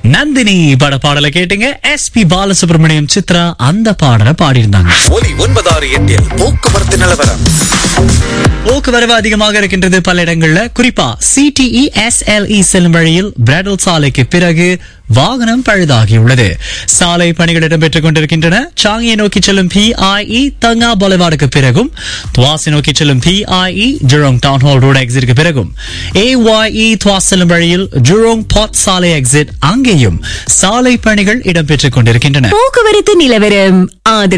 நந்தினி பட பாடலை கேட்டீங்க எஸ் பி பாலசுப்ரமணியம் சித்ரா அந்த பாடலை பாடியிருந்தாங்க ஒலி ஒன்பதாறு எட்டில் போக்குவரத்து நிலவரம் போக்குவரவு அதிகமாக இருக்கின்றது பல இடங்கள்ல குறிப்பா சிடிஇ எஸ்எல்இ செல்லும் வழியில் பிராடல் சாலைக்கு பிறகு வாகனம் பழுதாகியுள்ளது சாலை பணிகள் இடம்பெற்றுக் கொண்டிருக்கின்றன சாங்கியை நோக்கி செல்லும் பிஐஇ தங்கா பொலைவாடுக்கு பிறகும் துவாசி நோக்கி செல்லும் PIE Jurong Town Hall Road எக்ஸிற்கு பிறகும் ஏஒய்இ துவாஸ் செல்லும் வழியில் ஜுரோங் பாட் சாலை எக்ஸிட் அங்கேயும் சாலை பணிகள் இடம்பெற்றுக் கொண்டிருக்கின்றன போக்குவரத்து நிலவரம் ஆதரவு